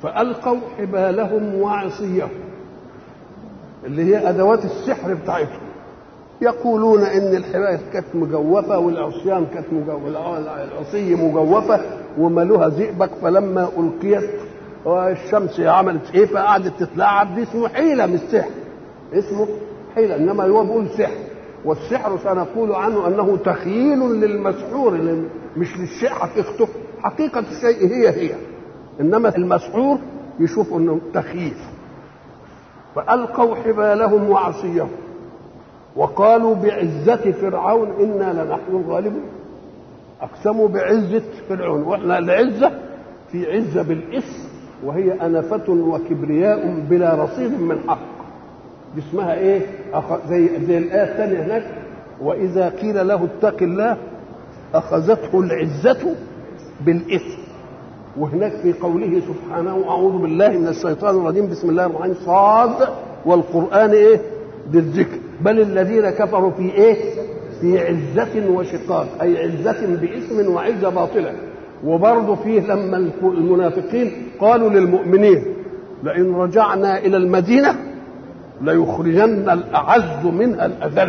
فألقوا حبالهم وعصيهم اللي هي أدوات السحر بتاعتهم يقولون إن الحبال كانت مجوفة والعصيان كانت مجوفة العصي مجوفة ومالوها زئبق فلما ألقيت والشمس عملت إيه فقعدت تتلعب دي اسمه حيلة مش سحر اسمه حيلة إنما هو بيقول سحر والسحر سنقول عنه أنه تخييل للمسحور مش للشيء حقيقته حقيقة الشيء هي هي إنما المسحور يشوف أنه تخييل فألقوا حبالهم وعصيهم وقالوا بعزة فرعون إنا لنحن الغالبون أقسموا بعزة فرعون وإحنا العزة في عزة بالاسم وهي أنفة وكبرياء بلا رصيد من حق دي اسمها إيه أخ... زي زي الآية الثانية هناك وإذا قيل له اتق الله أخذته العزة بالإثم وهناك في قوله سبحانه أعوذ بالله من الشيطان الرجيم بسم الله الرحمن الرحيم صاد والقرآن إيه بالذكر بل الذين كفروا في إيه في عزة وشقاق أي عزة باسم وعزة باطلة وبرضه فيه لما المنافقين قالوا للمؤمنين لئن رجعنا إلى المدينة ليخرجن الأعز منها الأذل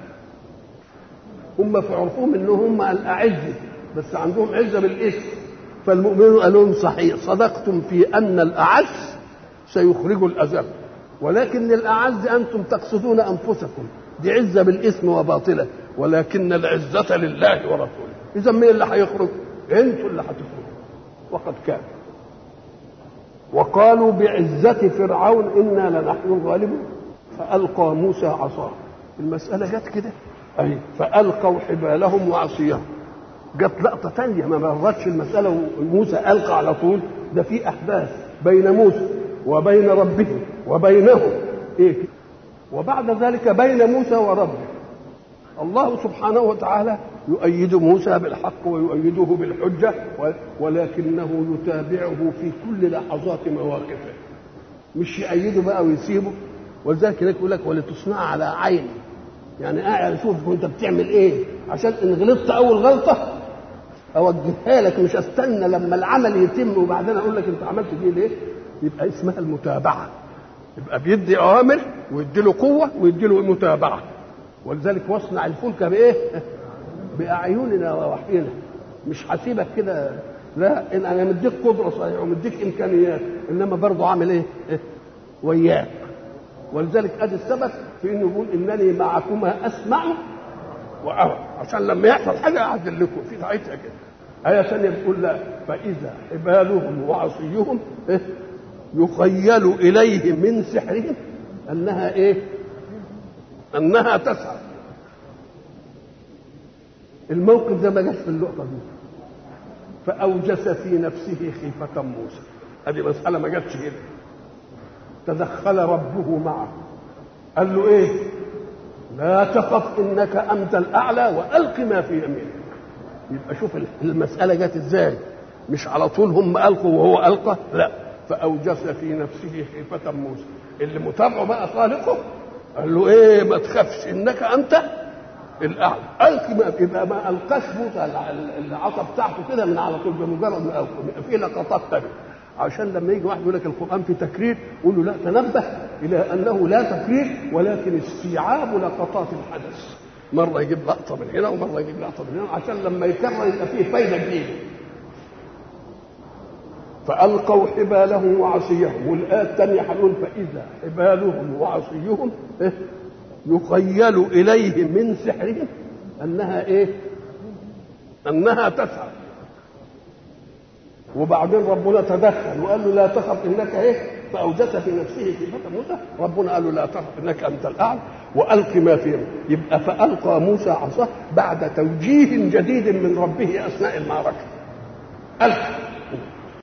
هم في عرفهم انهم هم الاعز بس عندهم عزه بالاسم فالمؤمنون قالوا لهم صحيح صدقتم في ان الاعز سيخرج الاذل ولكن الاعز انتم تقصدون انفسكم دي عزه بالاسم وباطله ولكن العزه لله ورسوله اذا مين اللي هيخرج انتم اللي هتخرجوا وقد كان وقالوا بعزة فرعون إنا لنحن الغالبون فألقى موسى عصاه المسألة جت كده أي فألقوا حبالهم وعصيهم جت لقطة تانية ما مرتش المسألة وموسى ألقى على طول ده في أحداث بين موسى وبين ربه وبينهم إيه وبعد ذلك بين موسى وربه الله سبحانه وتعالى يؤيد موسى بالحق ويؤيده بالحجة ولكنه يتابعه في كل لحظات مواقفه مش يأيده بقى ويسيبه ولذلك يقول لك ولتصنع على عيني يعني قاعد اشوف انت بتعمل ايه عشان ان غلطت اول غلطه اوجهها لك مش استنى لما العمل يتم وبعدين اقول لك انت عملت دي ليه يبقى اسمها المتابعه يبقى بيدي اوامر ويدي له قوه ويدي له متابعه ولذلك واصنع الفلك بايه باعيننا ووحينا مش هسيبك كده لا إن انا مديك قدره صحيح ومديك امكانيات انما برضه عامل ايه وياك ولذلك ادي السبب في انه يقول انني معكما اسمع وارى عشان لما يحصل حاجه اعدل لكم في ساعتها كده آية ثانية بتقول لا فإذا حبالهم وعصيهم إيه؟ يخيل إليه من سحرهم أنها إيه؟ أنها تسعى الموقف ده ما جاش في اللقطة دي فأوجس في نفسه خيفة موسى هذه مسألة ما جاتش هنا تدخل ربه معه قال له ايه لا تخف انك انت الاعلى والق ما في يمينك يبقى شوف المساله جت ازاي مش على طول هم القوا وهو القى لا فاوجس في نفسه خيفه موسى اللي متابعه بقى خالقه قال له ايه ما تخافش انك انت الاعلى الق ما يبقى ما القاش موسى العصا بتاعته كده من على طول بمجرد ما القى في لقطات ثانيه عشان لما يجي واحد يقول لك القران في تكرير قول له لا تنبه الى انه لا تكرير ولكن استيعاب لقطات الحدث مره يجيب لقطه من هنا ومره يجيب لقطه من هنا عشان لما يكرر يبقى فيه فايده جديده فالقوا حبالهم وعصيهم والايه الثانيه هنقول فاذا حبالهم وعصيهم يخيل اليه من سحرهم انها ايه؟ انها تسعى وبعدين ربنا تدخل وقال له لا تخف انك ايه فاوجس في نفسه خيفه موسى ربنا قال له لا تخف انك انت الاعلى والق ما في يبقى فالقى موسى عصاه بعد توجيه جديد من ربه اثناء المعركه القى